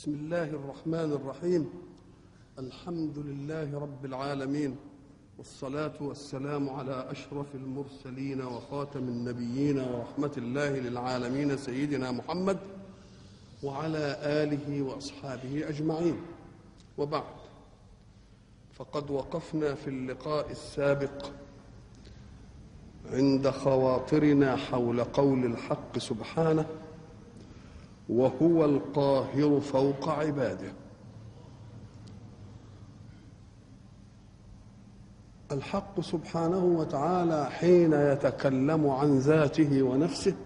بسم الله الرحمن الرحيم الحمد لله رب العالمين والصلاة والسلام على أشرف المرسلين وخاتم النبيين ورحمة الله للعالمين سيدنا محمد وعلى آله وأصحابه أجمعين وبعد فقد وقفنا في اللقاء السابق عند خواطرنا حول قول الحق سبحانه وهو القاهر فوق عباده الحق سبحانه وتعالى حين يتكلم عن ذاته ونفسه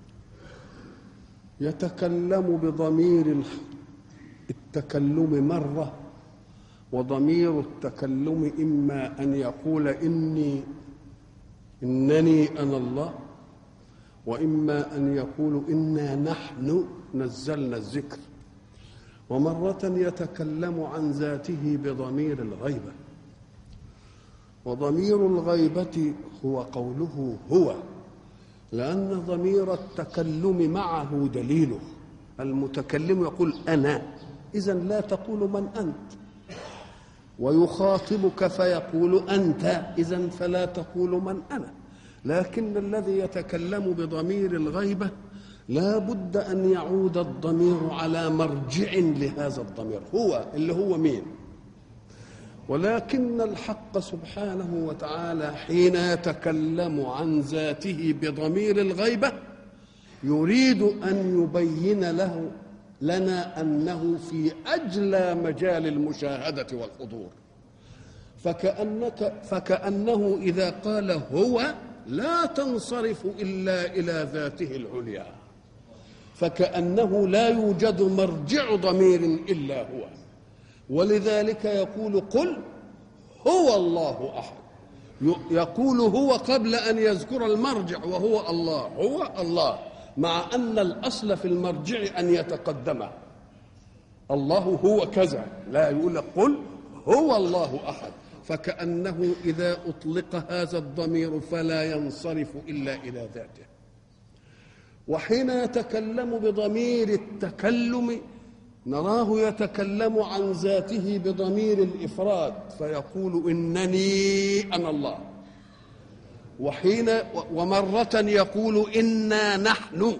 يتكلم بضمير التكلم مره وضمير التكلم اما ان يقول اني انني انا الله واما ان يقول انا نحن نزلنا الذكر ومره يتكلم عن ذاته بضمير الغيبه وضمير الغيبه هو قوله هو لان ضمير التكلم معه دليله المتكلم يقول انا اذا لا تقول من انت ويخاطبك فيقول انت اذا فلا تقول من انا لكن الذي يتكلم بضمير الغيبه لا بد ان يعود الضمير على مرجع لهذا الضمير هو اللي هو مين ولكن الحق سبحانه وتعالى حين يتكلم عن ذاته بضمير الغيبه يريد ان يبين له لنا انه في اجلى مجال المشاهده والحضور فكانك فكانه اذا قال هو لا تنصرف الا الى ذاته العليا فكانه لا يوجد مرجع ضمير الا هو ولذلك يقول قل هو الله احد يقول هو قبل ان يذكر المرجع وهو الله هو الله مع ان الاصل في المرجع ان يتقدم الله هو كذا لا يقول لك قل هو الله احد فكانه اذا اطلق هذا الضمير فلا ينصرف الا الى ذاته وحين يتكلم بضمير التكلم نراه يتكلم عن ذاته بضمير الافراد فيقول انني انا الله وحين ومرة يقول إنا نحن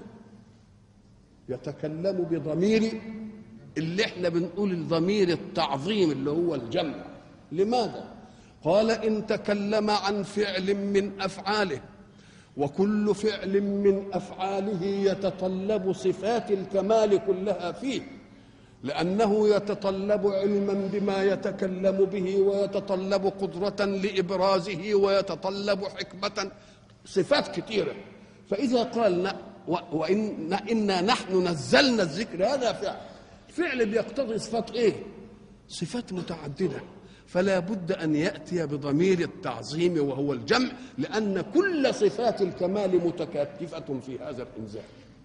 يتكلم بضمير اللي احنا بنقول الضمير التعظيم اللي هو الجمع لماذا؟ قال إن تكلم عن فعل من أفعاله وكل فعل من أفعاله يتطلب صفات الكمال كلها فيه لأنه يتطلب علما بما يتكلم به ويتطلب قدرة لإبرازه ويتطلب حكمة صفات كثيرة فإذا قال وإن إنا نحن نزلنا الذكر هذا فعل فعل بيقتضي صفات إيه؟ صفات متعددة فلا بد أن يأتي بضمير التعظيم وهو الجمع لأن كل صفات الكمال متكاتفة في هذا الإنزال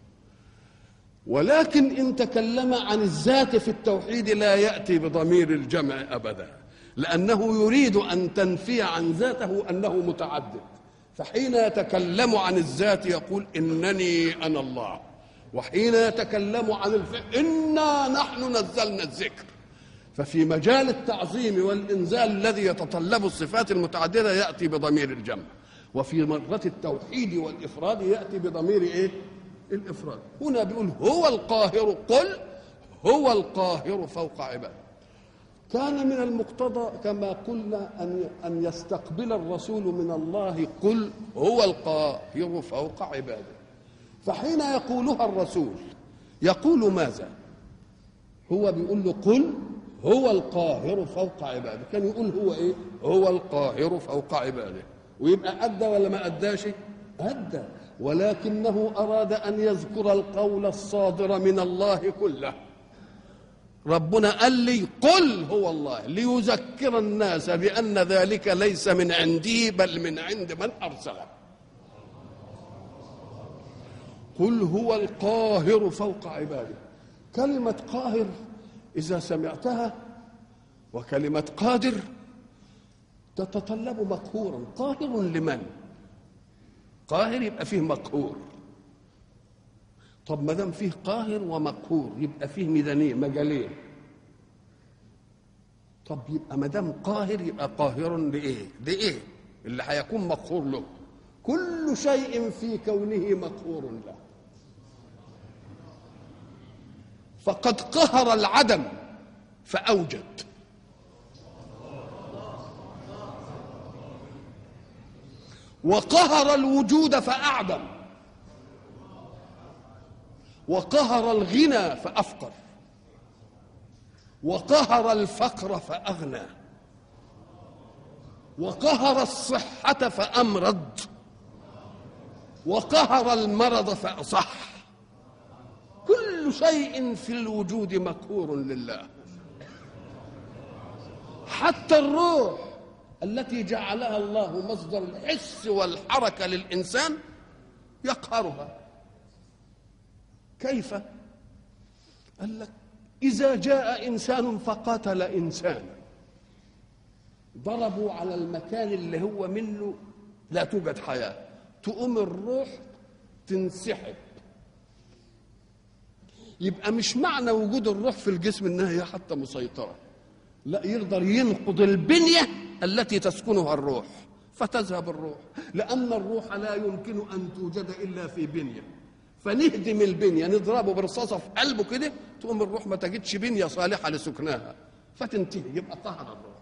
ولكن ان تكلم عن الذات في التوحيد لا ياتي بضمير الجمع ابدا لانه يريد ان تنفي عن ذاته انه متعدد فحين يتكلم عن الذات يقول انني انا الله وحين يتكلم عن الفعل انا نحن نزلنا الذكر ففي مجال التعظيم والانزال الذي يتطلب الصفات المتعدده ياتي بضمير الجمع وفي مره التوحيد والافراد ياتي بضمير ايه الافراد هنا بيقول هو القاهر قل هو القاهر فوق عباده كان من المقتضى كما قلنا ان ان يستقبل الرسول من الله قل هو القاهر فوق عباده فحين يقولها الرسول يقول ماذا هو بيقول له قل هو القاهر فوق عباده كان يقول هو ايه هو القاهر فوق عباده ويبقى ادى ولا ما اداش ادى ولكنه اراد ان يذكر القول الصادر من الله كله ربنا قال لي قل هو الله ليذكر الناس بان ذلك ليس من عندي بل من عند من ارسله قل هو القاهر فوق عباده كلمه قاهر اذا سمعتها وكلمه قادر تتطلب مقهورا قاهر لمن قاهر يبقى فيه مقهور طب ما دام فيه قاهر ومقهور يبقى فيه ميزانيه مجالين طب يبقى ما دام قاهر يبقى قاهر لايه؟ لايه؟ اللي هيكون مقهور له كل شيء في كونه مقهور له فقد قهر العدم فأوجد وقهر الوجود فأعدم وقهر الغنى فأفقر وقهر الفقر فأغنى وقهر الصحة فأمرض وقهر المرض فأصح كل شيء في الوجود مقهور لله حتى الروح التي جعلها الله مصدر الحس والحركة للإنسان يقهرها كيف؟ قال لك إذا جاء إنسان فقتل إنسانا ضربوا على المكان اللي هو منه لا توجد حياة تقوم الروح تنسحب يبقى مش معنى وجود الروح في الجسم انها هي حتى مسيطره لا يقدر ينقض البنيه التي تسكنها الروح فتذهب الروح لان الروح لا يمكن ان توجد الا في بنيه فنهدم البنيه نضربه برصاصه في قلبه كده تقوم الروح ما تجدش بنيه صالحه لسكنها فتنتهي يبقى طهر الروح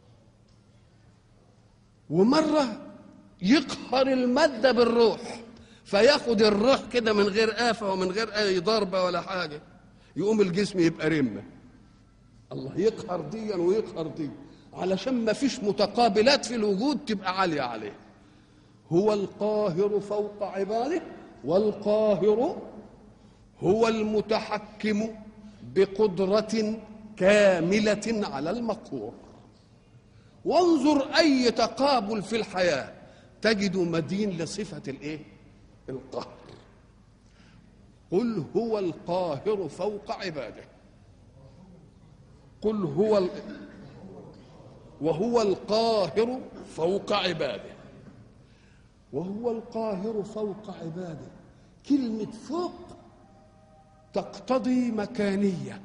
ومره يقهر الماده بالروح فياخد الروح كده من غير آفة ومن غير أي ضربة ولا حاجة يقوم الجسم يبقى رمة الله يقهر ديا ويقهر دي علشان ما فيش متقابلات في الوجود تبقى عالية عليه هو القاهر فوق عباده والقاهر هو المتحكم بقدرة كاملة على المقهور وانظر أي تقابل في الحياة تجد مدين لصفة الإيه؟ القهر قل هو القاهر فوق عباده قل هو ال... وهو القاهر فوق عباده وهو القاهر فوق عباده كلمة فوق تقتضي مكانية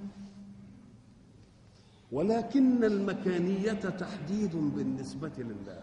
ولكن المكانية تحديد بالنسبة لله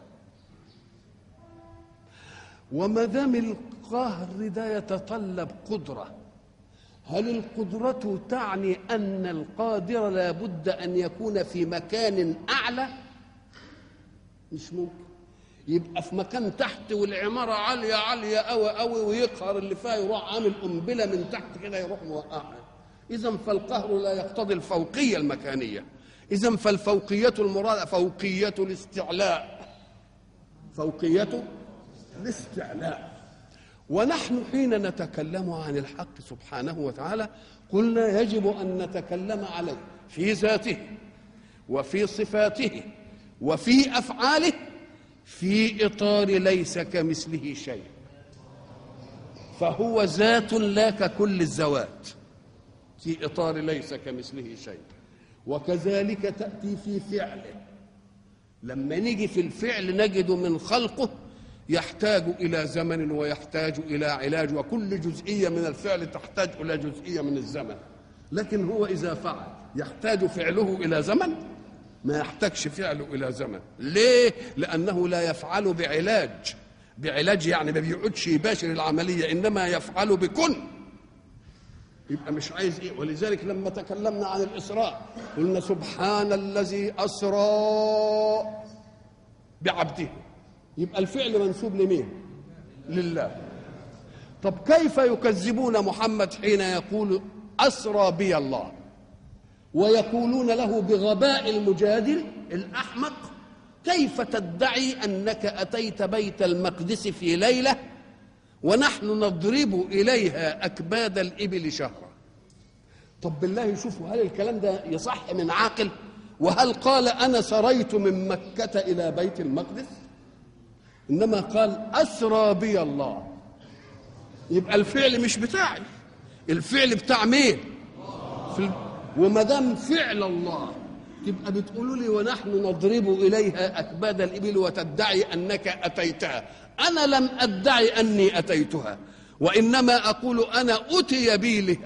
وما دام القهر ده يتطلب قدرة هل القدرة تعني أن القادر لابد أن يكون في مكان أعلى مش ممكن يبقى في مكان تحت والعمارة عالية عالية أوي أوي ويقهر اللي فيها يروح عامل قنبلة من تحت كده يروح موقعها إذا فالقهر لا يقتضي الفوقية المكانية إذا فالفوقية المراد فوقية الاستعلاء فوقية الاستعلاء ونحن حين نتكلم عن الحق سبحانه وتعالى قلنا يجب ان نتكلم عليه في ذاته وفي صفاته وفي افعاله في اطار ليس كمثله شيء فهو ذات لا ككل الذوات في اطار ليس كمثله شيء وكذلك تاتي في فعله لما نيجي في الفعل نجد من خلقه يحتاج إلى زمن ويحتاج إلى علاج وكل جزئية من الفعل تحتاج إلى جزئية من الزمن لكن هو إذا فعل يحتاج فعله إلى زمن ما يحتاجش فعله إلى زمن ليه؟ لأنه لا يفعل بعلاج بعلاج يعني ما بيقعدش يباشر العملية إنما يفعل بكن يبقى مش عايز ايه ولذلك لما تكلمنا عن الاسراء قلنا سبحان الذي اسرى بعبده يبقى الفعل منسوب لمين لله طب كيف يكذبون محمد حين يقول أسرى بي الله ويقولون له بغباء المجادل الأحمق كيف تدعي أنك أتيت بيت المقدس في ليلة ونحن نضرب إليها أكباد الإبل شهرا طب بالله شوفوا هل الكلام ده يصح من عاقل وهل قال أنا سريت من مكة إلى بيت المقدس انما قال اسرى بي الله يبقى الفعل مش بتاعي الفعل بتاع مين في وما دام فعل الله تبقى بتقولوا لي ونحن نضرب اليها اكباد الابل وتدعي انك اتيتها انا لم ادعي اني اتيتها وإنما أقول أنا أتي بي لها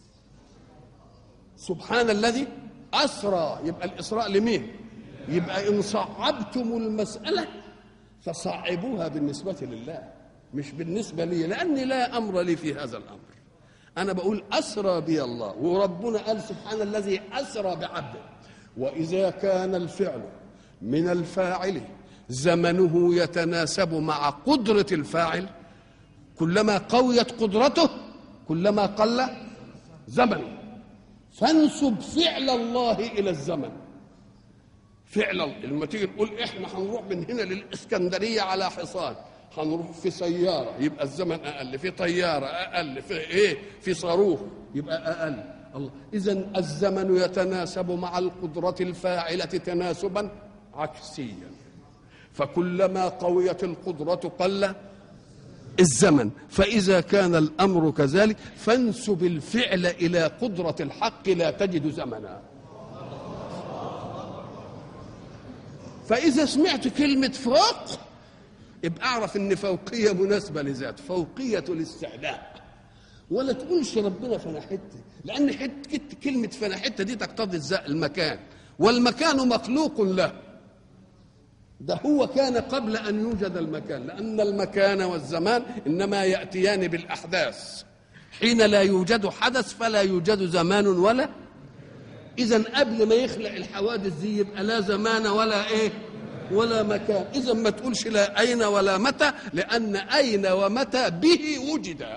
سبحان الذي أسرى يبقى الإسراء لمين يبقى إن صعبتم المسألة فصعبوها بالنسبة لله مش بالنسبة لي لأني لا أمر لي في هذا الأمر أنا بقول أسرى بي الله وربنا قال سبحان الذي أسرى بعبده وإذا كان الفعل من الفاعل زمنه يتناسب مع قدرة الفاعل كلما قويت قدرته كلما قل زمنه فانسب فعل الله إلى الزمن فعل لما تيجي تقول احنا هنروح من هنا للاسكندريه على حصان هنروح في سياره يبقى الزمن اقل في طياره اقل في ايه في صاروخ يبقى اقل الله اذا الزمن يتناسب مع القدره الفاعله تناسبا عكسيا فكلما قويت القدره قل الزمن فإذا كان الأمر كذلك فانسب الفعل إلى قدرة الحق لا تجد زمنا فإذا سمعت كلمة فوق يبقى أعرف إن فوقية مناسبة لذات فوقية الاستعلاء ولا تقولش ربنا فانا حته لأن حتة كلمة فانا حته دي تقتضي الز- المكان والمكان مخلوق له ده هو كان قبل أن يوجد المكان لأن المكان والزمان إنما يأتيان بالأحداث حين لا يوجد حدث فلا يوجد زمان ولا اذا قبل ما يخلق الحوادث دي يبقى لا زمان ولا ايه ولا مكان اذا ما تقولش لا اين ولا متى لان اين ومتى به وجد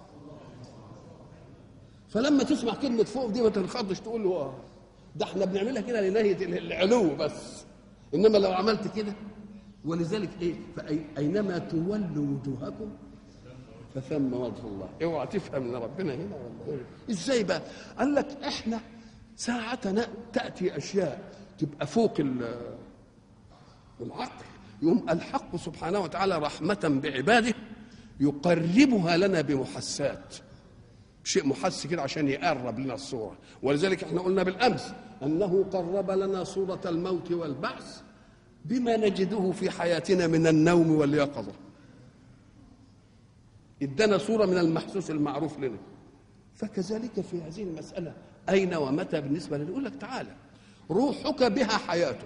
فلما تسمع كلمه فوق دي ما تنخضش تقول له آه، ده احنا بنعملها كده لنهايه العلو بس انما لو عملت كده ولذلك ايه فاينما تولوا وجوهكم فثم وجه الله اوعى تفهم ان ربنا هنا ولا إيه؟ ازاي بقى قال لك احنا ساعة تأتي أشياء تبقى فوق ال- العقل يوم الحق سبحانه وتعالى رحمة بعباده يقربها لنا بمحسات شيء محس كده عشان يقرب لنا الصورة ولذلك احنا قلنا بالأمس أنه قرب لنا صورة الموت والبعث بما نجده في حياتنا من النوم واليقظة ادانا صورة من المحسوس المعروف لنا فكذلك في هذه المسألة أين ومتى بالنسبة لنا يقول لك تعالى روحك بها حياتك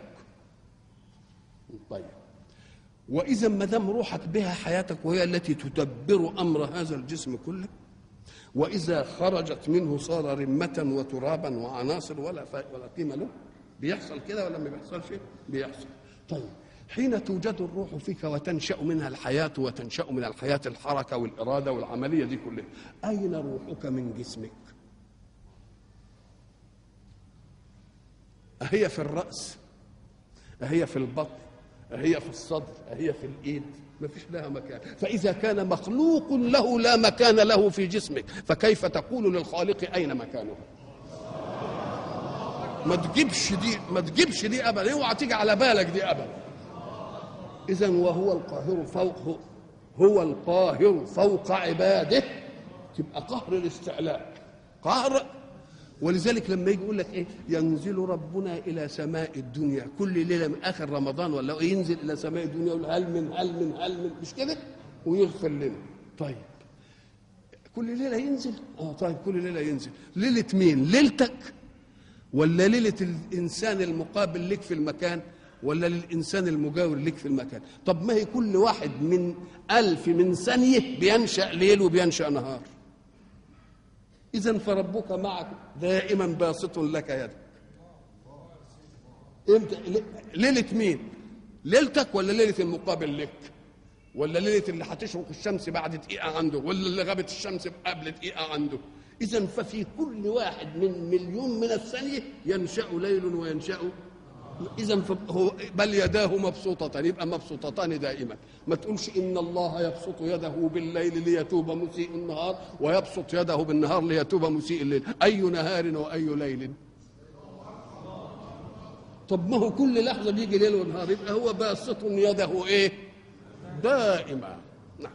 طيب وإذا ما دام روحك بها حياتك وهي التي تدبر أمر هذا الجسم كله وإذا خرجت منه صار رمة وترابا وعناصر ولا ف... ولا قيمة له بيحصل كده ولا ما بيحصلش بيحصل طيب حين توجد الروح فيك وتنشأ منها الحياة وتنشأ من الحياة الحركة والإرادة والعملية دي كلها أين روحك من جسمك أهي في الرأس أهي في البطن أهي في الصدر أهي في الإيد ما فيش لها مكان فإذا كان مخلوق له لا مكان له في جسمك فكيف تقول للخالق أين مكانه ما تجيبش دي ما تجيبش دي ابدا اوعى تيجي على بالك دي ابدا اذا وهو القاهر فوق هو القاهر فوق عباده تبقى قهر الاستعلاء قهر ولذلك لما يجي يقول لك ايه ينزل ربنا الى سماء الدنيا كل ليله من اخر رمضان ولا ينزل الى سماء الدنيا يقول هل من هل من هل من مش كده ويغفر لنا طيب كل ليله ينزل اه طيب كل ليله ينزل ليله مين ليلتك ولا ليله الانسان المقابل لك في المكان ولا للانسان المجاور لك في المكان طب ما هي كل واحد من الف من ثانيه بينشا ليل وبينشا نهار اذا فربك معك دائما باسط لك يدك امتى ليله مين ليلتك ولا ليله المقابل لك ولا ليله اللي هتشرق الشمس بعد دقيقه عنده ولا اللي غابت الشمس قبل دقيقه عنده اذا ففي كل واحد من مليون من الثانيه ينشا ليل وينشا اذا هو بل يداه مبسوطتان يبقى مبسوطتان دائما ما تقولش ان الله يبسط يده بالليل ليتوب مسيء النهار ويبسط يده بالنهار ليتوب مسيء الليل اي نهار واي ليل طب ما هو كل لحظه بيجي ليل ونهار يبقى هو باسط يده ايه دائما نعم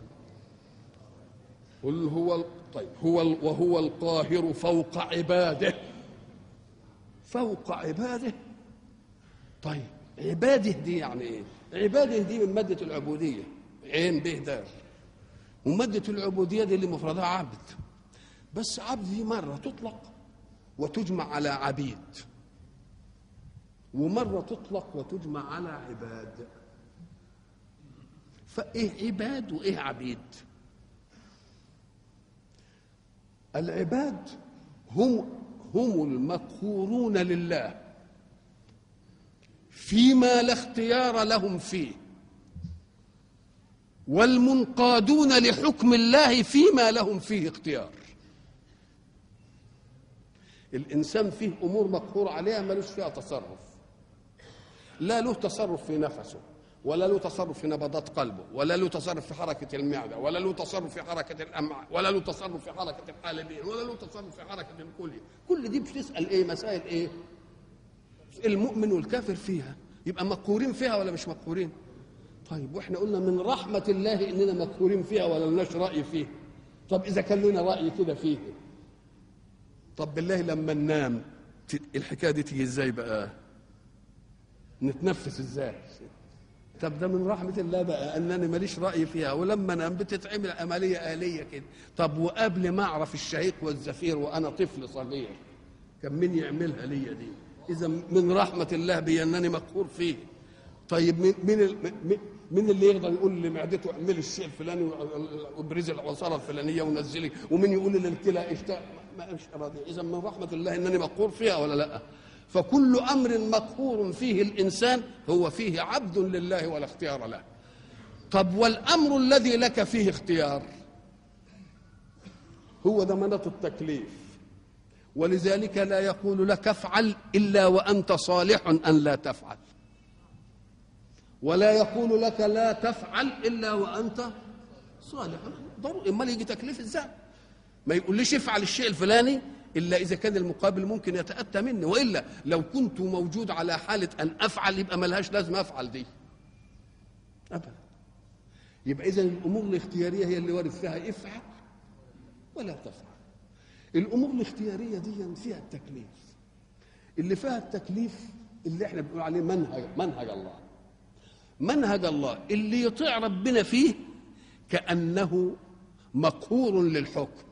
قل هو طيب هو وهو القاهر فوق عباده فوق عباده طيب عباده دي يعني ايه عباده دي من مادة العبودية عين به دال ومادة العبودية دي اللي مفردها عبد بس عبد دي مرة تطلق وتجمع على عبيد ومرة تطلق وتجمع على عباد فإيه عباد وإيه عبيد العباد هم هم المقهورون لله فيما لا اختيار لهم فيه والمنقادون لحكم الله فيما لهم فيه اختيار الانسان فيه امور مقهور عليها ملوش فيها تصرف لا له تصرف في نفسه ولا له تصرف في نبضات قلبه ولا له تصرف في حركة المعدة ولا له تصرف في حركة الأمعاء ولا له تصرف في حركة الحالبين ولا له تصرف في حركة الكلية كل دي بتسأل إيه مسائل إيه المؤمن والكافر فيها يبقى مقهورين فيها ولا مش مقهورين طيب واحنا قلنا من رحمة الله اننا مقهورين فيها ولا لناش رأي فيه طب اذا كان لنا رأي كده فيه طب بالله لما ننام الحكاية دي تيجي ازاي بقى نتنفس ازاي طب ده من رحمة الله بقى انني ماليش رأي فيها ولما انام بتتعمل عملية آلية كده طب وقبل ما اعرف الشهيق والزفير وانا طفل صغير كان مين يعملها ليا دي اذا من رحمة الله بي انني مقهور فيه طيب مين مين مين اللي يقدر يقول لمعدته اعملي الشيء الفلاني وابرزي العصاره الفلانيه ونزلي ومين يقول للكلى اشتاق ما مش راضي اذا من رحمه الله انني مقهور فيها ولا لا فكل امر مقهور فيه الانسان هو فيه عبد لله ولا اختيار له طب والامر الذي لك فيه اختيار هو ضمانه التكليف ولذلك لا يقول لك افعل الا وانت صالح ان لا تفعل ولا يقول لك لا تفعل الا وانت صالح ضروري امال يجي تكليف ازاي ما يقوليش افعل الشيء الفلاني الا اذا كان المقابل ممكن يتاتى مني والا لو كنت موجود على حاله ان افعل يبقى ملهاش لازم افعل دي ابدا يبقى اذا الامور الاختياريه هي اللي وارد فيها افعل ولا تفعل الامور الاختياريه دي فيها التكليف اللي فيها التكليف اللي احنا بنقول عليه منهج منهج الله منهج الله اللي يطيع ربنا فيه كأنه مقهور للحكم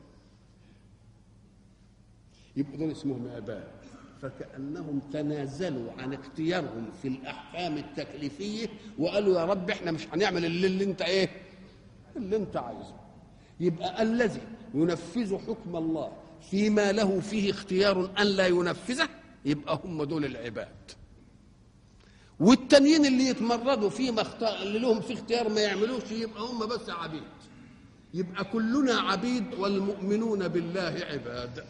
يبقى دول اسمهم عباد فكأنهم تنازلوا عن اختيارهم في الأحكام التكليفية وقالوا يا رب احنا مش هنعمل اللي, اللي انت ايه اللي انت عايزه يبقى الذي ينفذ حكم الله فيما له فيه اختيار أن لا ينفذه يبقى هم دول العباد والتانيين اللي يتمردوا فيما اختار اللي لهم في اختيار ما يعملوش يبقى هم بس عبيد يبقى كلنا عبيد والمؤمنون بالله عباد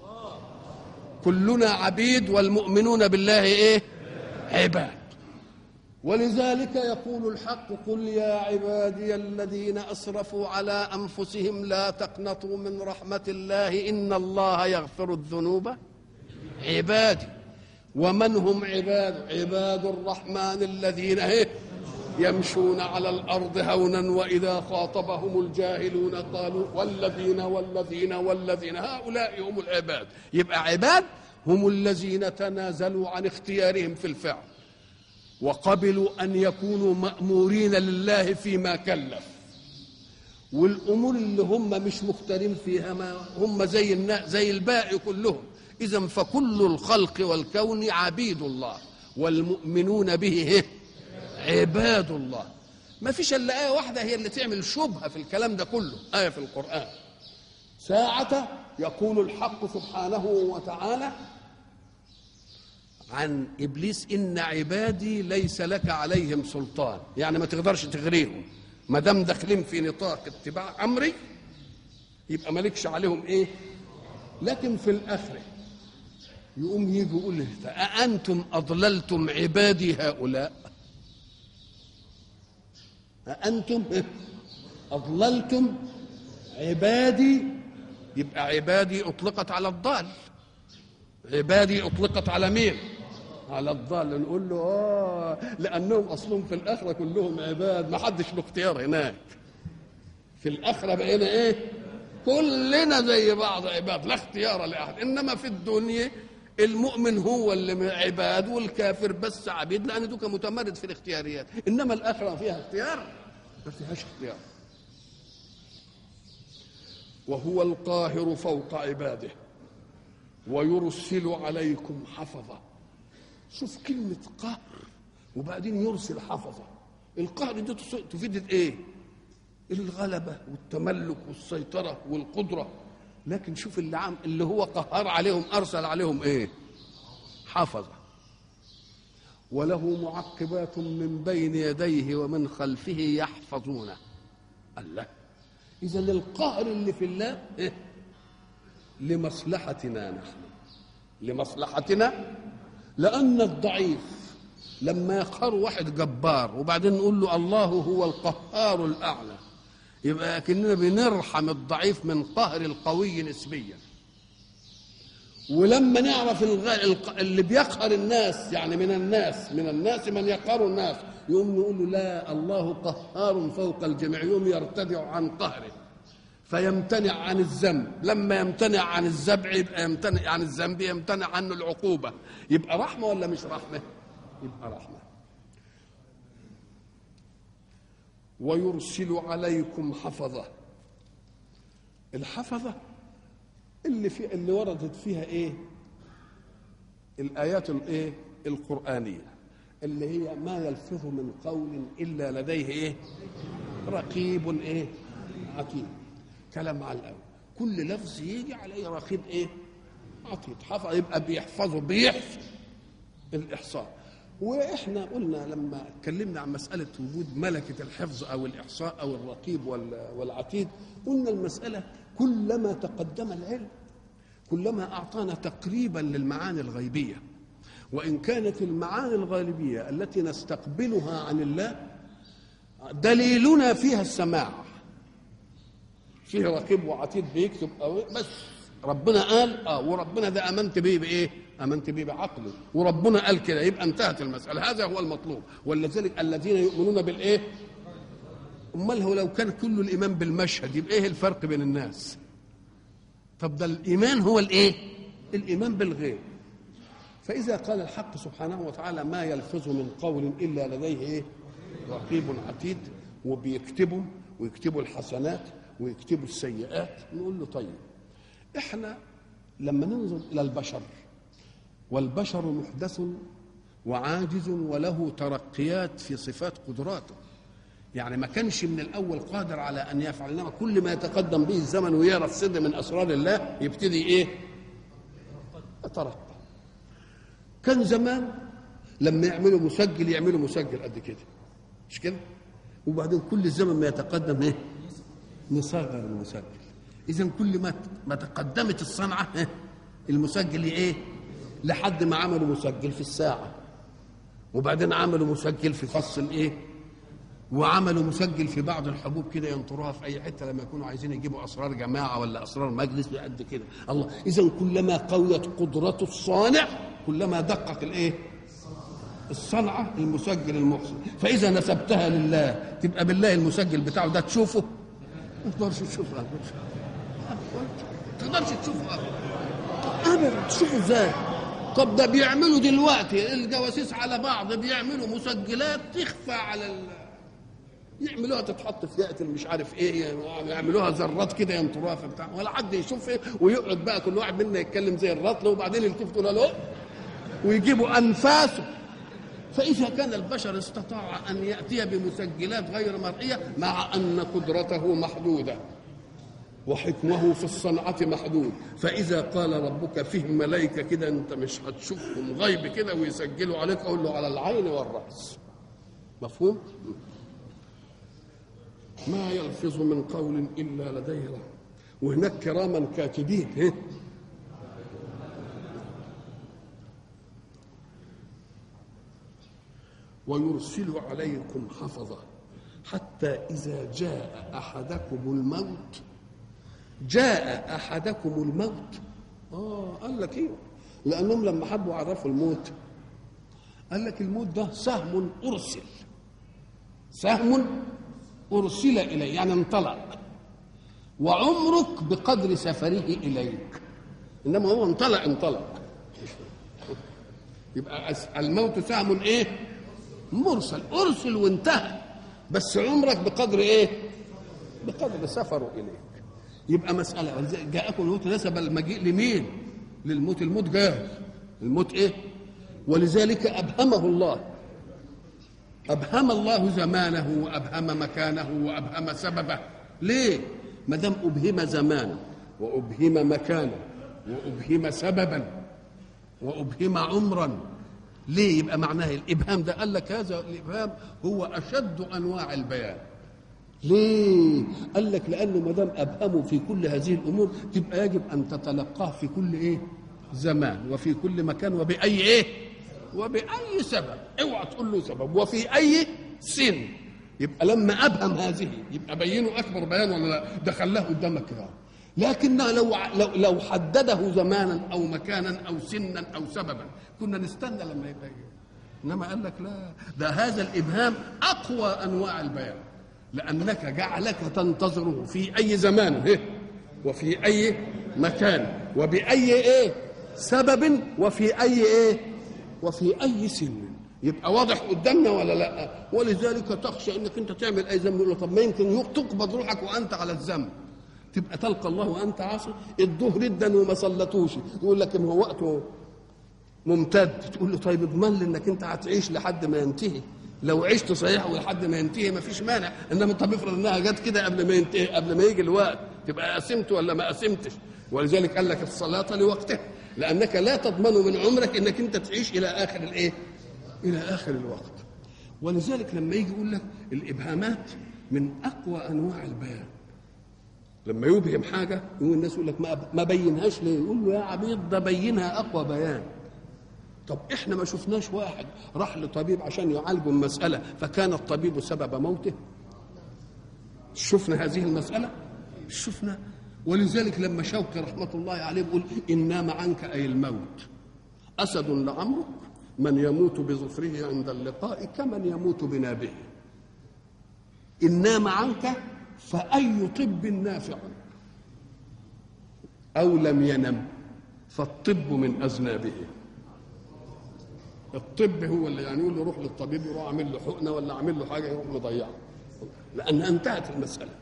كلنا عبيد والمؤمنون بالله ايه عباد ولذلك يقول الحق قل يا عبادي الذين اسرفوا على انفسهم لا تقنطوا من رحمه الله ان الله يغفر الذنوب عبادي ومن هم عباد عباد الرحمن الذين ايه يمشون على الارض هونا واذا خاطبهم الجاهلون قالوا والذين والذين والذين هؤلاء هم العباد يبقى عباد هم الذين تنازلوا عن اختيارهم في الفعل وقبلوا ان يكونوا مامورين لله فيما كلف والامور اللي هم مش مختارين فيها ما هم زي النا زي الباقي كلهم اذا فكل الخلق والكون عبيد الله والمؤمنون به عباد الله ما فيش الا ايه واحده هي اللي تعمل شبهه في الكلام ده كله ايه في القران ساعه يقول الحق سبحانه وتعالى عن ابليس ان عبادي ليس لك عليهم سلطان يعني ما تقدرش تغريهم ما دام داخلين في نطاق اتباع امري يبقى مالكش عليهم ايه لكن في الاخره يقوم يجي يقول أأنتم أضللتم عبادي هؤلاء أأنتم أضللتم عبادي يبقى عبادي أطلقت على الضال عبادي أطلقت على مين على الضال نقول له آه لأنهم أصلهم في الآخرة كلهم عباد ما حدش له اختيار هناك في الآخرة بقينا إيه كلنا زي بعض عباد لا اختيار لأحد إنما في الدنيا المؤمن هو اللي عباد والكافر بس عبيد لان دوك متمرد في الاختياريات انما الاخره فيها اختيار ما فيهاش اختيار وهو القاهر فوق عباده ويرسل عليكم حفظه شوف كلمة قهر وبعدين يرسل حفظه القهر دي تفيد ايه الغلبة والتملك والسيطرة والقدرة لكن شوف اللي عام اللي هو قهر عليهم أرسل عليهم ايه حفظه وله معقبات من بين يديه ومن خلفه يحفظونه الله إذا القهر اللي في الله إيه؟ لمصلحتنا نحن لمصلحتنا لأن الضعيف لما يقهر واحد جبار وبعدين نقول له الله هو القهار الأعلى يبقى كأننا بنرحم الضعيف من قهر القوي نسبيا ولما نعرف اللي بيقهر الناس يعني من الناس من الناس من يقهر الناس يقوم نقول له لا الله قهار فوق الجميع يوم يرتدع عن قهره فيمتنع عن الذنب لما يمتنع عن الزبع يبقى يمتنع عن الذنب يمتنع عنه العقوبة يبقى رحمة ولا مش رحمة يبقى رحمة ويرسل عليكم حفظة الحفظة اللي في اللي وردت فيها ايه الآيات الايه القرآنية اللي هي ما يلفظ من قول إلا لديه ايه رقيب ايه عتيد كلام على الأول كل لفظ يجي عليه رقيب ايه عتيد حفظ يبقى بيحفظه بيحفظ الإحصاء واحنا قلنا لما اتكلمنا عن مساله وجود ملكه الحفظ او الاحصاء او الرقيب والعتيد قلنا المساله كلما تقدم العلم كلما اعطانا تقريبا للمعاني الغيبيه وان كانت المعاني الغالبيه التي نستقبلها عن الله دليلنا فيها السماع فيه رقيب وعتيد بيكتب بس ربنا قال اه وربنا ده امنت به بايه؟ امنت به بعقله وربنا قال كده يبقى انتهت المساله هذا هو المطلوب ولذلك الذين يؤمنون بالايه؟ امال هو لو كان كل الايمان بالمشهد يبقى ايه الفرق بين الناس؟ طب ده الايمان هو الايه؟ الايمان بالغيب فاذا قال الحق سبحانه وتعالى ما يلفظ من قول الا لديه ايه؟ رقيب عتيد وبيكتبوا ويكتبوا الحسنات ويكتبوا السيئات نقول له طيب احنا لما ننظر الى البشر والبشر محدث وعاجز وله ترقيات في صفات قدراته يعني ما كانش من الاول قادر على ان يفعل انما كل ما يتقدم به الزمن ويرى السر من اسرار الله يبتدي ايه يترقى كان زمان لما يعملوا مسجل يعملوا مسجل قد كده مش كده وبعدين كل الزمن ما يتقدم ايه نصغر المسجل اذا كل ما ما تقدمت الصنعه المسجل ايه لحد ما عملوا مسجل في الساعه وبعدين عملوا مسجل في فص الايه وعملوا مسجل في بعض الحبوب كده ينطروها في اي حته لما يكونوا عايزين يجيبوا اسرار جماعه ولا اسرار مجلس قد كده الله اذا كلما قويت قدره الصانع كلما دقق الايه الصنعه المسجل المحسن فاذا نسبتها لله تبقى بالله المسجل بتاعه ده تشوفه ما تقدرش تشوفه تقدرش تشوفه ابدا تشوفه ازاي طب ده بيعملوا دلوقتي الجواسيس على بعض بيعملوا مسجلات تخفى على ال... يعملوها تتحط في يأتي مش عارف ايه يعملوها ذرات كده ينطروها في بتاع ولا حد يشوف ايه ويقعد بقى كل واحد منا يتكلم زي الرطل وبعدين يلتفتوا له ويجيبوا انفاسه فإذا كان البشر استطاع أن يأتي بمسجلات غير مرئية مع أن قدرته محدودة وحكمه في الصنعة محدود فإذا قال ربك فيه ملائكة كده أنت مش هتشوفهم غيب كده ويسجلوا عليك أقول له على العين والرأس مفهوم؟ ما يلفظ من قول إلا لديه رحمة وهناك كراما كاتبين إيه؟ ويرسل عليكم حفظه حتى إذا جاء أحدكم الموت جاء أحدكم الموت آه قال لك إيه لأنهم لما حبوا عرفوا الموت قال لك الموت ده سهم أرسل سهم أرسل إليه يعني انطلق وعمرك بقدر سفره إليك إنما هو انطلق انطلق يبقى الموت سهم إيه مرسل ارسل وانتهى بس عمرك بقدر ايه بقدر سفره اليك يبقى مساله ولذلك جاءكم الموت نسب المجيء لمين للموت الموت جاهز الموت ايه ولذلك ابهمه الله ابهم الله زمانه وابهم مكانه وابهم سببه ليه ما دام ابهم زمانا وابهم مكانا وابهم سببا وابهم عمرا ليه يبقى معناه الابهام ده قال لك هذا الابهام هو اشد انواع البيان ليه قال لك لانه ما دام ابهمه في كل هذه الامور تبقى يجب ان تتلقاه في كل ايه زمان وفي كل مكان وباي ايه وباي سبب اوعى تقول له سبب وفي اي سن يبقى لما ابهم هذه يبقى بينه اكبر بيان ولا لا ده خلاه قدامك كده لكن لو لو لو حدده زمانا او مكانا او سنا او سببا كنا نستنى لما يبقى انما قال لك لا ده هذا الابهام اقوى انواع البيان لانك جعلك تنتظره في اي زمان إيه؟ وفي اي مكان وباي ايه سبب وفي اي ايه وفي اي سن يبقى واضح قدامنا ولا لا ولذلك تخشى انك انت تعمل اي ذنب يقول طب ما يمكن تقبض روحك وانت على الذنب تبقى تلقى الله وانت عاصي الظهر جدا وما صلتوش يقول لك ما هو وقته ممتد تقول له طيب اضمن لي انك انت هتعيش لحد ما ينتهي لو عشت صحيح ولحد ما ينتهي ما فيش مانع انما طب افرض انها جت كده قبل ما ينتهي قبل ما يجي الوقت تبقى قسمت ولا ما قسمتش ولذلك قال لك الصلاه لوقتها لانك لا تضمن من عمرك انك انت تعيش الى اخر الايه؟ الى اخر الوقت ولذلك لما يجي يقول لك الابهامات من اقوى انواع البيان لما يبهم حاجه يقول الناس يقول لك ما ما بينهاش ليه؟ يقول له يا عبيد ده بينها اقوى بيان طب احنا ما شفناش واحد راح لطبيب عشان يعالجه المساله فكان الطبيب سبب موته شفنا هذه المساله شفنا ولذلك لما شوقي رحمه الله عليه بيقول ان نام عنك اي الموت اسد لعمرك من يموت بظفره عند اللقاء كمن يموت بنابه ان نام عنك فاي طب نافع او لم ينم فالطب من اذنابه الطب هو اللي يعني يقول له روح للطبيب يروح عامل له حقنه ولا عامل له حاجه يروح مضيعه لان انتهت المساله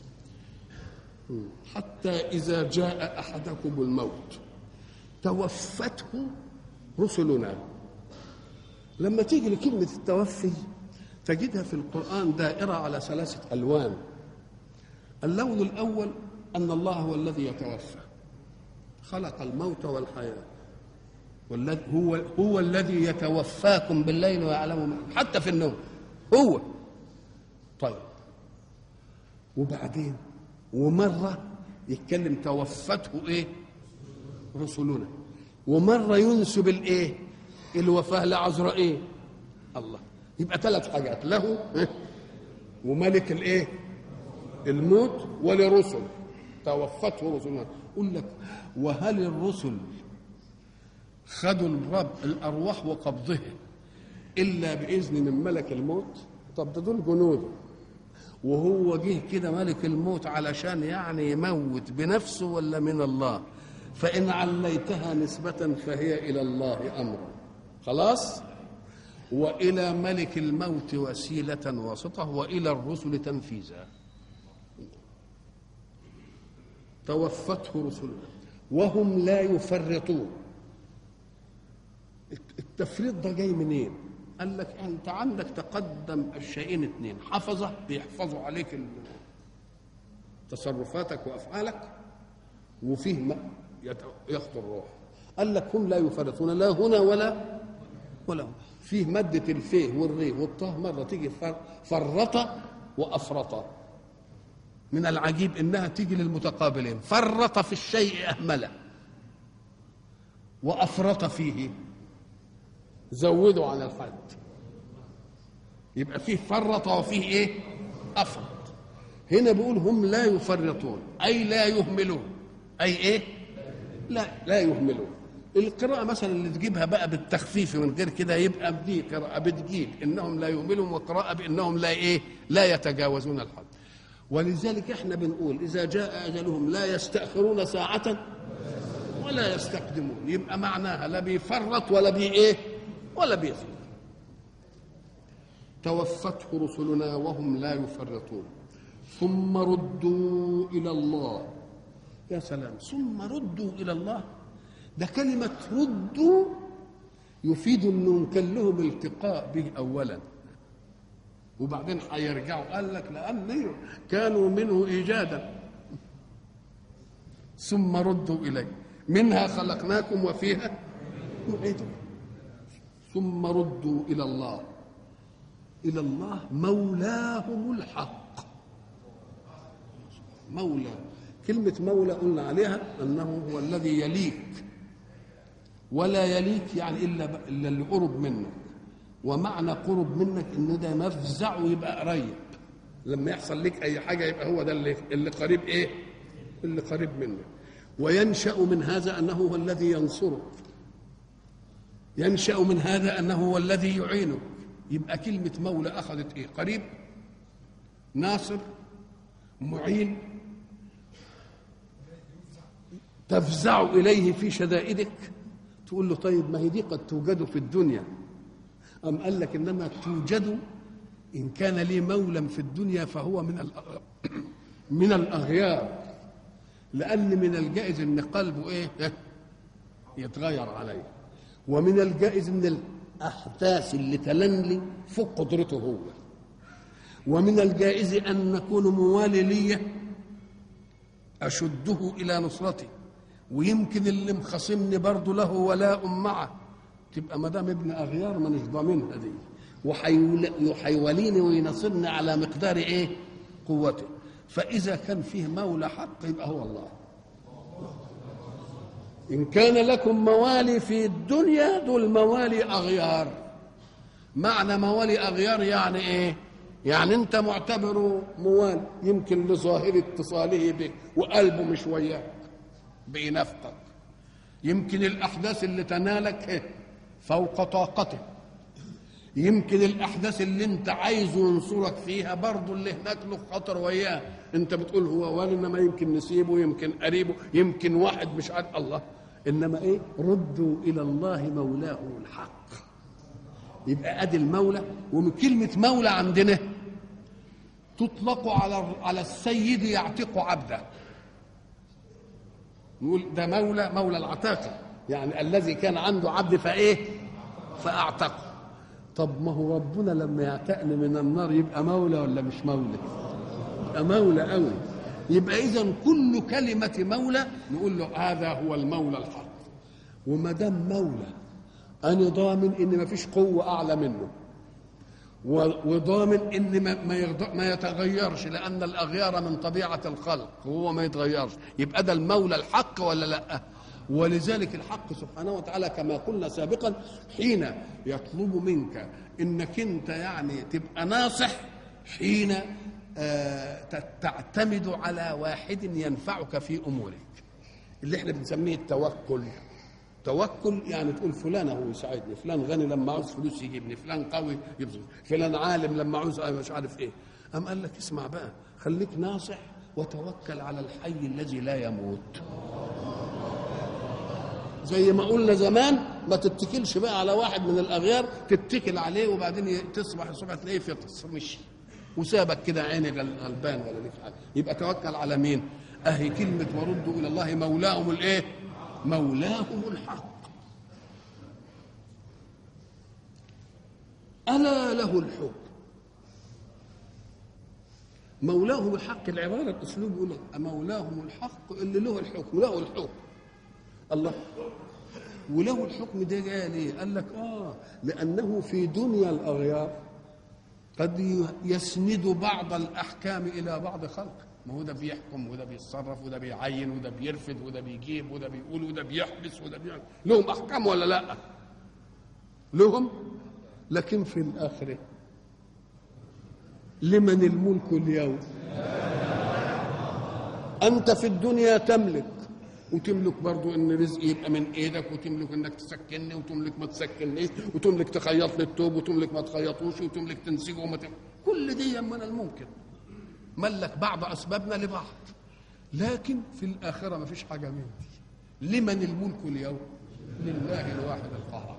حتى اذا جاء احدكم الموت توفته رسلنا لما تيجي لكلمه التوفي تجدها في القران دائره على ثلاثه الوان اللون الاول ان الله هو الذي يتوفى خلق الموت والحياه والذي هو هو الذي يتوفاكم بالليل ويعلم ما حتى في النوم هو طيب وبعدين ومره يتكلم توفته ايه رسلنا ومره ينسب الايه الوفاه لعزرائيل الله يبقى ثلاث حاجات له وملك الايه الموت ولرسل توفته رسلنا يقول لك وهل الرسل خدوا الرب الارواح وقبضها الا باذن من ملك الموت طب ده دول جنوده وهو جه كده ملك الموت علشان يعني يموت بنفسه ولا من الله فان عليتها نسبه فهي الى الله امرا خلاص والى ملك الموت وسيله واسطه والى الرسل تنفيذا توفته رسلنا وهم لا يفرطون التفريط ده جاي منين قال لك انت عندك تقدم الشيئين اثنين حفظه بيحفظوا عليك تصرفاتك وافعالك وفيه يخطر الروح قال لك هم لا يفرطون لا هنا ولا ولا هنا فيه مادة الفيه والري والطه مرة تيجي فرط وأفرط من العجيب إنها تيجي للمتقابلين فرط في الشيء أهمله وأفرط فيه زودوا عن الحد يبقى فيه فرط وفيه ايه افرط هنا بيقول هم لا يفرطون اي لا يهملون اي ايه لا لا يهملون القراءة مثلا اللي تجيبها بقى بالتخفيف من غير كده يبقى دي قراءة بتجيب انهم لا يهملون وقراءة بانهم لا ايه لا يتجاوزون الحد ولذلك احنا بنقول اذا جاء اجلهم لا يستأخرون ساعة ولا يستقدمون يبقى معناها لا بيفرط ولا بي ايه ولا بيثم توفته رسلنا وهم لا يفرطون ثم ردوا الى الله يا سلام ثم ردوا الى الله ده كلمه ردوا يفيد انهم كان لهم التقاء به اولا وبعدين هيرجعوا قال لك لان كانوا منه ايجادا ثم ردوا اليه منها خلقناكم وفيها نعيدكم ثم ردوا الى الله الى الله مولاهم الحق مولى كلمة مولى قلنا عليها أنه هو الذي يليك ولا يليك يعني إلا إلا اللي قرب منك ومعنى قرب منك إن ده مفزع ويبقى قريب لما يحصل لك أي حاجة يبقى هو ده اللي اللي قريب إيه؟ اللي قريب منك وينشأ من هذا أنه هو الذي ينصرك ينشأ من هذا أنه هو الذي يعينك يبقى كلمة مولى أخذت إيه؟ قريب ناصر معين تفزع إليه في شدائدك تقول له طيب ما هي دي قد توجد في الدنيا أم قال لك إنما توجد إن كان لي مولى في الدنيا فهو من من الأغيار لأن من الجائز إن قلبه إيه يتغير عليه ومن الجائز إن الأحداث اللي تلنلي فوق قدرته هو ومن الجائز أن نكون موالي لي أشده إلى نصرتي ويمكن اللي مخاصمني برضه له ولاء معه تبقى ما دام ابن اغيار مانيش ضامنها دي وحيوليني وينصرني على مقدار ايه؟ قوته فاذا كان فيه مولى حق يبقى هو الله ان كان لكم موالي في الدنيا دول موالي اغيار معنى موالي اغيار يعني ايه؟ يعني انت معتبره موالي يمكن لظاهر اتصاله بك وقلبه مش وياك بينافقك يمكن الاحداث اللي تنالك فوق طاقته يمكن الاحداث اللي انت عايزه ينصرك فيها برضه اللي هناك له خطر وياه انت بتقول هو ولا انما يمكن نسيبه يمكن قريبه يمكن واحد مش عارف الله انما ايه ردوا الى الله مولاه الحق يبقى ادي المولى ومن كلمه مولى عندنا تطلق على على السيد يعتق عبده نقول ده مولى مولى العتاقه يعني الذي كان عنده عبد فايه فاعتقه طب ما هو ربنا لما يعتقني من النار يبقى مولى ولا مش مولى يبقى مولى قوي يبقى اذا كل كلمه مولى نقول له هذا هو المولى الحق وما دام مولى انا ضامن ان ما فيش قوه اعلى منه وضامن ان ما ما, ما يتغيرش لان الاغيار من طبيعه الخلق وهو ما يتغيرش يبقى ده المولى الحق ولا لا ولذلك الحق سبحانه وتعالى كما قلنا سابقا حين يطلب منك انك انت يعني تبقى ناصح حين آه تعتمد على واحد ينفعك في امورك اللي احنا بنسميه التوكل توكل يعني تقول فلان هو يساعدني فلان غني لما عاوز فلوس يجيبني فلان قوي يبذل فلان عالم لما عاوز مش عارف ايه أم قال لك اسمع بقى خليك ناصح وتوكل على الحي الذي لا يموت زي ما قلنا زمان ما تتكلش بقى على واحد من الاغيار تتكل عليه وبعدين تصبح الصبح تلاقيه فطس مشي وسابك كده عيني غلبان ولا ليك حاجه يبقى توكل على مين؟ اهي كلمه وردوا الى الله مولاهم الايه؟ مولاهم الحق ألا له الحكم مولاهم الحق العبارة الأسلوب يقول مولاهم الحق اللي له الحكم له الحكم الله وله الحكم ده جاي ليه؟ قال لك آه لأنه في دنيا الأغيار قد يسند بعض الأحكام إلى بعض خلقه ما هو ده بيحكم وده بيتصرف وده بيعين وده بيرفد وده بيجيب وده بيقول وده بيحبس وده بيعمل لهم احكام ولا لا لهم لكن في الاخره لمن الملك اليوم انت في الدنيا تملك وتملك برضو ان رزقي يبقى من ايدك وتملك انك تسكنني وتملك ما تسكننيش وتملك تخيط لي التوب وتملك ما تخيطوش وتملك تنسجه وما تملك. كل دي من الممكن ملك بعض اسبابنا لبعض لكن في الاخره ما فيش حاجه من دي لمن الملك اليوم لله الواحد القهار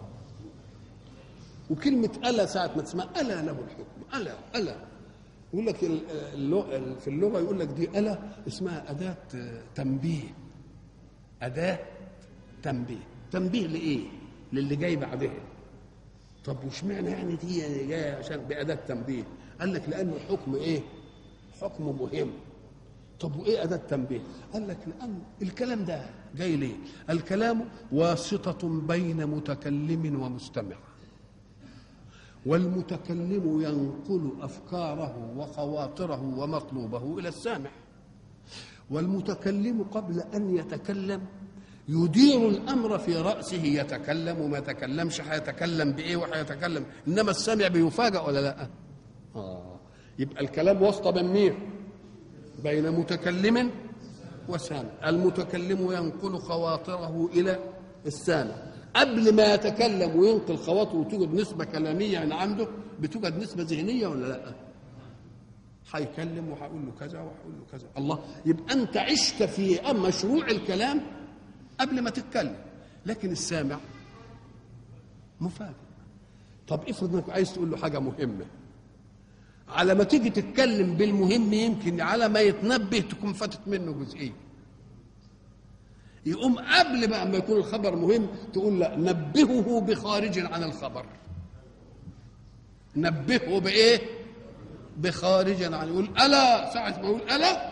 وكلمة ألا ساعة ما تسمع ألا له الحكم ألا ألا يقول لك في اللغة يقول لك دي ألا اسمها أداة تنبيه أداة تنبيه تنبيه لإيه؟ للي جاي بعدها طب وش معنى يعني دي جاية عشان بأداة تنبيه قال لك لأنه الحكم إيه؟ حكم مهم طب وايه اداه التنبيه قال لك لان الكلام ده جاي ليه الكلام واسطه بين متكلم ومستمع والمتكلم ينقل افكاره وخواطره ومطلوبه الى السامع والمتكلم قبل ان يتكلم يدير الامر في راسه يتكلم وما يتكلمش هيتكلم بايه وهيتكلم انما السامع بيفاجأ ولا لا اه يبقى الكلام واسطه بين مين بين متكلم وسامع المتكلم ينقل خواطره الى السامع قبل ما يتكلم وينقل خواطره وتوجد نسبة كلامية من عنده بتوجد نسبة ذهنية ولا لا؟ هيكلم وهقول له كذا وهقول له كذا الله يبقى أنت عشت في مشروع الكلام قبل ما تتكلم لكن السامع مفاجئ طب افرض انك عايز تقول له حاجة مهمة على ما تيجي تتكلم بالمهم يمكن على ما يتنبه تكون فاتت منه جزئيه يقوم قبل بقى ما يكون الخبر مهم تقول لا نبهه بخارج عن الخبر نبهه بايه بخارج عن يقول الا ساعه ما يقول الا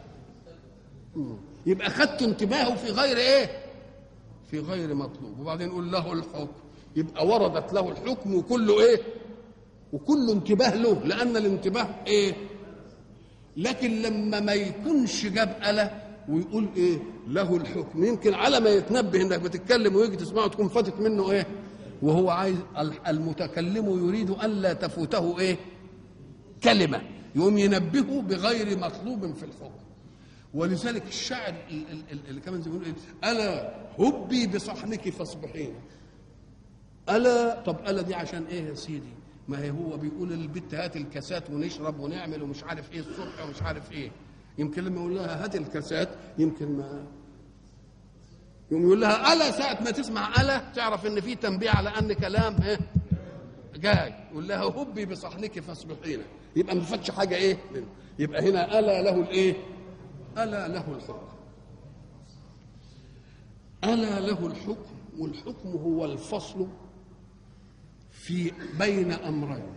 يبقى خدت انتباهه في غير ايه في غير مطلوب وبعدين يقول له الحكم يبقى وردت له الحكم وكله ايه وكل انتباه له لان الانتباه ايه لكن لما ما يكونش جاب اله ويقول ايه له الحكم يمكن على ما يتنبه انك بتتكلم ويجي تسمعه تكون فاتت منه ايه وهو عايز المتكلم يريد الا تفوته ايه كلمه يقوم ينبهه بغير مطلوب في الحكم ولذلك الشاعر اللي كمان زي ما بيقول ايه الا هبي بصحنك فاصبحين الا طب الا دي عشان ايه يا سيدي ما هي هو بيقول للبت هات الكاسات ونشرب ونعمل ومش عارف ايه الصبح ومش عارف ايه يمكن لما يقول لها هات الكاسات يمكن ما يقوم يقول لها الا ساعه ما تسمع الا تعرف ان في تنبيه على ان كلام ايه جاي يقول لها هبي بصحنك فاصبحين يبقى ما فاتش حاجه ايه يبقى هنا الا له الايه الا له الحكم الا له الحكم والحكم هو الفصل في بين امرين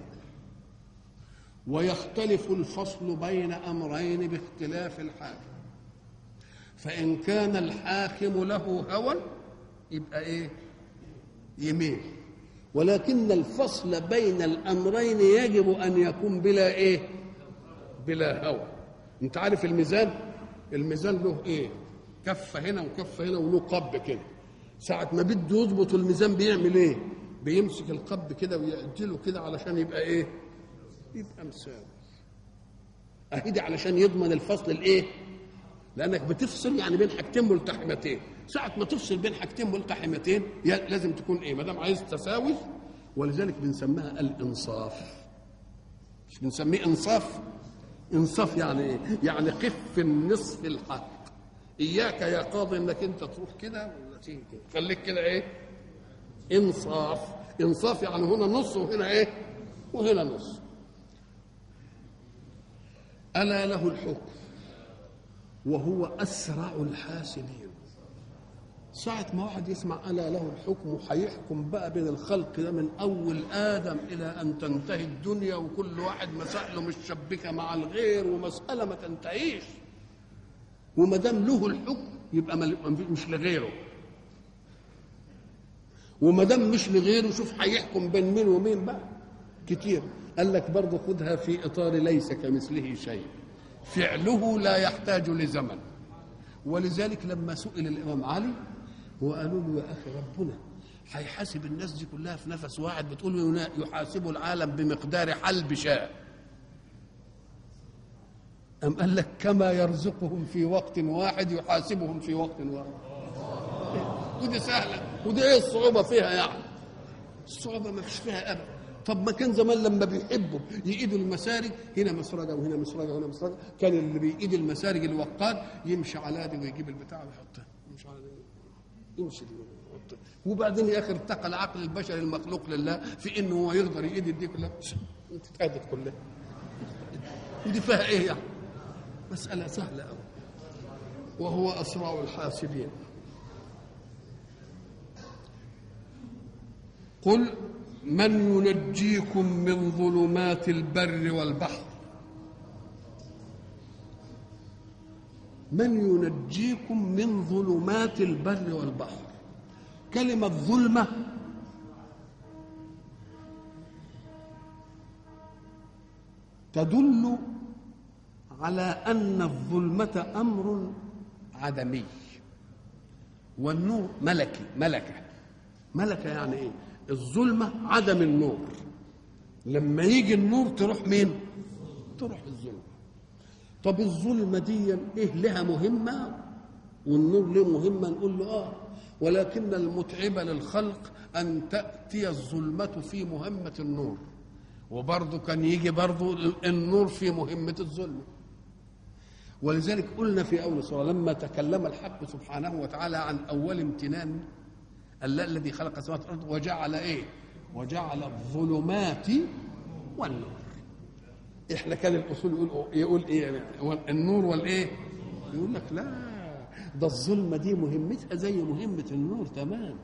ويختلف الفصل بين امرين باختلاف الحاكم فان كان الحاكم له هوى يبقى ايه يميل ولكن الفصل بين الامرين يجب ان يكون بلا ايه بلا هوى انت عارف الميزان الميزان له ايه كفه هنا وكفه هنا وله قب كده ساعه ما بده يظبط الميزان بيعمل ايه بيمسك القب كده ويعدله كده علشان يبقى ايه يبقى مساوي اهدي علشان يضمن الفصل الايه لانك بتفصل يعني بين حاجتين ملتحمتين ساعه ما تفصل بين حاجتين ملتحمتين لازم تكون ايه ما دام عايز تساوي ولذلك بنسميها الانصاف مش بنسميه انصاف انصاف يعني ايه يعني قف النصف الحق اياك يا قاضي انك انت تروح كده ولا تيجي كده خليك كده ايه انصاف انصاف يعني هنا نص وهنا ايه وهنا نص الا له الحكم وهو اسرع الحاسبين ساعة ما واحد يسمع ألا له الحكم هيحكم بقى بين الخلق ده من أول آدم إلى أن تنتهي الدنيا وكل واحد مسائله مشبكة مع الغير ومسألة ما تنتهيش وما دام له الحكم يبقى مش لغيره وما دام مش لغيره شوف هيحكم بين مين ومين بقى كتير قال لك برضه خدها في اطار ليس كمثله شيء فعله لا يحتاج لزمن ولذلك لما سئل الامام علي وقالوا له يا اخي ربنا هيحاسب الناس دي كلها في نفس واحد بتقول يحاسب العالم بمقدار حلب شاء أم قال لك كما يرزقهم في وقت واحد يحاسبهم في وقت واحد ودي سهلة ودي ايه الصعوبة فيها يعني الصعوبة ما فيش فيها أبدا طب ما كان زمان لما بيحبوا يقيدوا المسارج هنا مسرجة وهنا مسرجة وهنا مسرجة كان اللي بيقيد المسارج الوقاد يمشي على دي ويجيب البتاع ويحطها يمشي على دي يمشي دي ويحطها وبعدين يا اخي ارتقى العقل البشري المخلوق لله في انه هو يقدر يقيد دي كلها انت اتقادت كلها ودي فيها ايه يعني مسألة سهلة أوي وهو أسرع الحاسبين قل من ينجيكم من ظلمات البر والبحر من ينجيكم من ظلمات البر والبحر كلمة ظلمة تدل على أن الظلمة أمر عدمي والنور ملكي ملكة ملكة يعني إيه الظلمة عدم النور لما يجي النور تروح مين تروح الظلمة طب الظلمة دي إيه لها مهمة والنور له مهمة نقول له آه ولكن المتعب للخلق أن تأتي الظلمة في مهمة النور وبرضه كان يجي برضه النور في مهمة الظلمة ولذلك قلنا في أول سورة لما تكلم الحق سبحانه وتعالى عن أول امتنان الله الذي خلق السماوات والأرض وجعل إيه؟ وجعل الظلمات والنور احنا كان الاصول يقول يقول ايه يعني النور والايه يقول لك لا ده الظلمه دي مهمتها زي مهمه النور تمام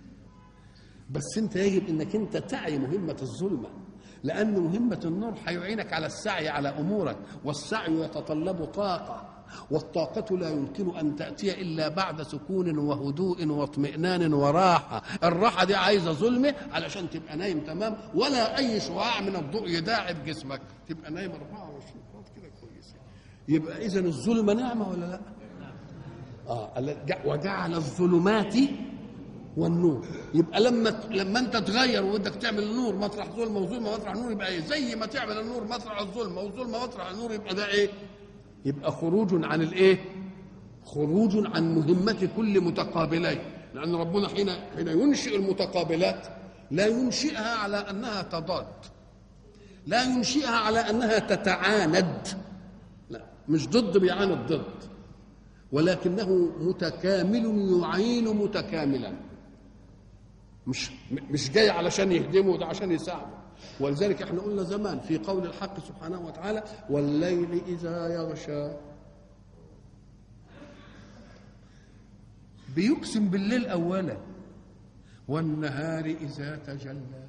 بس انت يجب انك انت تعي مهمه الظلمه لان مهمه النور هيعينك على السعي على امورك والسعي يتطلب طاقه والطاقة لا يمكن أن تأتي إلا بعد سكون وهدوء واطمئنان وراحة الراحة دي عايزة ظلمة علشان تبقى نايم تمام ولا أي شعاع من الضوء يداعب جسمك تبقى نايم 24 ساعة كده كويسة يبقى إذا الظلمة نعمة ولا لا؟ آه وجعل الظلمات والنور يبقى لما لما انت تغير وبدك تعمل النور مطرح ظلمه وظلمه مطرح نور يبقى ايه زي ما تعمل النور مطرح الظلمه والظلمه مطرح النور يبقى ده ايه يبقى خروج عن الايه خروج عن مهمة كل متقابلين لأن ربنا حين حين ينشئ المتقابلات لا ينشئها على أنها تضاد لا ينشئها على أنها تتعاند لا مش ضد بيعاند ضد ولكنه متكامل يعين متكاملا مش مش جاي علشان يهدمه ده عشان يساعده ولذلك احنا قلنا زمان في قول الحق سبحانه وتعالى والليل اذا يغشى بيقسم بالليل اولا والنهار اذا تجلى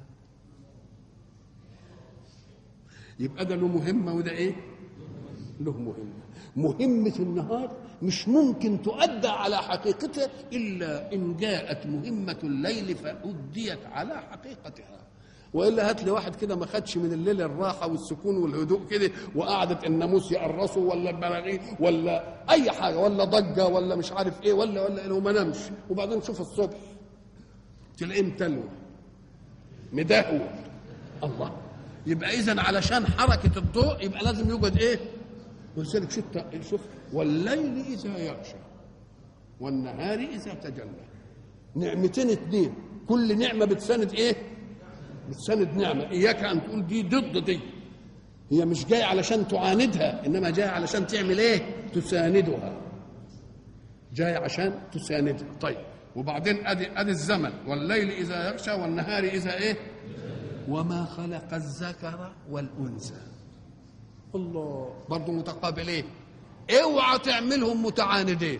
يبقى ده له مهمه وده ايه له مهمه مهمه النهار مش ممكن تؤدى على حقيقتها الا ان جاءت مهمه الليل فاديت على حقيقتها والا هات لي واحد كده ما خدش من الليل الراحه والسكون والهدوء كده وقعدت الناموس يقرصه ولا البراغيث ولا اي حاجه ولا ضجه ولا مش عارف ايه ولا ولا إيه وما نامش وبعدين شوف الصبح تلاقيه متلوى مدهول الله يبقى اذا علشان حركه الضوء يبقى لازم يوجد ايه؟ ولذلك شوف شوف والليل اذا يغشى والنهار اذا تجلى نعمتين اتنين كل نعمه بتساند ايه؟ بتساند نعمه اياك ان تقول دي ضد دي هي مش جايه علشان تعاندها انما جايه علشان تعمل ايه تساندها جايه عشان تساندها طيب وبعدين ادي ادي الزمن والليل اذا يغشى والنهار اذا ايه وما خلق الذكر والانثى الله برضه متقابلين اوعى تعملهم متعاندين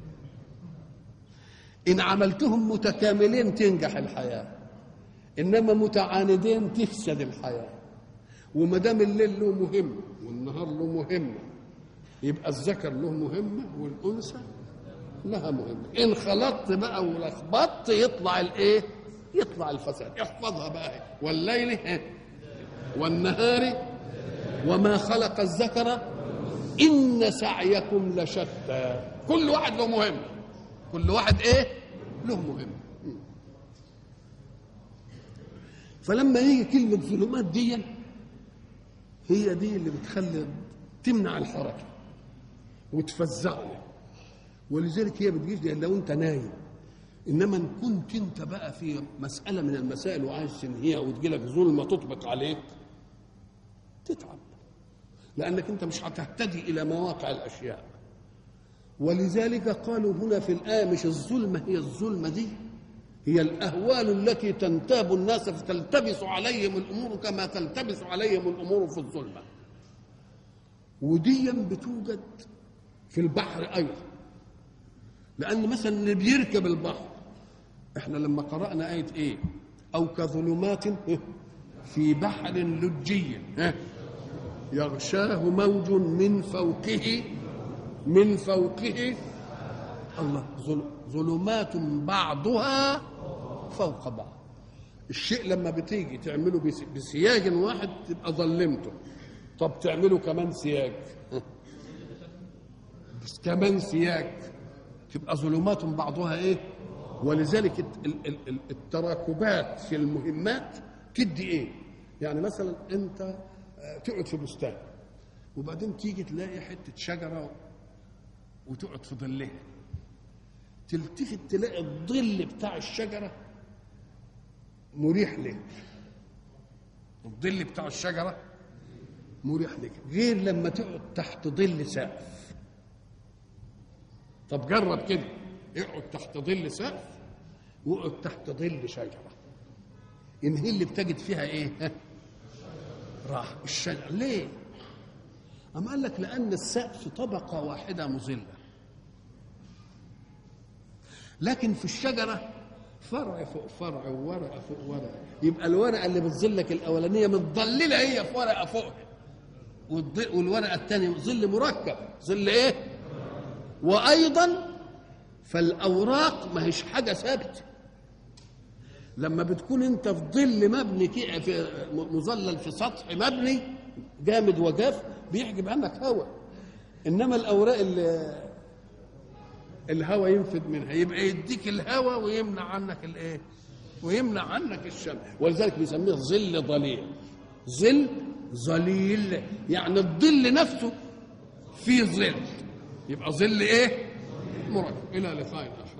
ان عملتهم متكاملين تنجح الحياه انما متعاندين تفسد الحياه وما دام الليل له مهمه والنهار له مهمه يبقى الذكر له مهمه والانثى لها مهمه ان خلطت بقى ولخبطت يطلع الايه يطلع الفساد احفظها بقى والليل والنهار وما خلق الذكر ان سعيكم لشتى كل واحد له مهمه كل واحد ايه له مهمه فلما يجي كلمة ظلمات دي هي دي اللي بتخلي تمنع الحركة وتفزعنا ولذلك هي بتجيش لو انت نايم انما ان كنت انت بقى في مسألة من المسائل وعايز تنهيها وتجيلك ظلمة تطبق عليك تتعب لأنك انت مش هتهتدي إلى مواقع الأشياء ولذلك قالوا هنا في الآية مش الظلمة هي الظلمة دي هي الأهوال التي تنتاب الناس فتلتبس عليهم الأمور كما تلتبس عليهم الأمور في الظلمة وديا بتوجد في البحر أيضا لأن مثلا اللي بيركب البحر احنا لما قرأنا آية إيه او كظلمات في بحر لجي يغشاه موج من فوقه من فوقه الله ظلمات بعضها فوق بعض الشيء لما بتيجي تعمله بسياج واحد تبقى ظلمته طب تعمله كمان سياج بس كمان سياج تبقى ظلمات بعضها ايه ولذلك التراكبات في المهمات تدي ايه يعني مثلا انت تقعد في بستان وبعدين تيجي تلاقي حته شجره وتقعد في ظلها تلتفت تلاقي الظل بتاع الشجره مريح لك الظل بتاع الشجره مريح لك غير لما تقعد تحت ظل سقف طب جرب كده اقعد تحت ظل سقف واقعد تحت ظل شجره ان هي اللي بتجد فيها ايه راح الشجر ليه أم قال لك لأن السقف طبقة واحدة مظلة لكن في الشجرة فرع فوق فرع وورقة فوق ورقة يبقى الورقة اللي بتظلك الأولانية متظللة هي في ورقة فوق والورقة الثانية ظل مركب ظل إيه؟ وأيضا فالأوراق ما هيش حاجة ثابتة لما بتكون انت في ظل مبني في مظلل في سطح مبني جامد وجاف بيحجب عنك هواء انما الاوراق اللي الهواء ينفد منها يبقى يديك الهواء ويمنع عنك الايه ويمنع عنك الشمس ولذلك بيسميه ظل ظليل ظل ظليل يعني الظل نفسه في ظل يبقى ظل ايه مركب الى لقاء اخر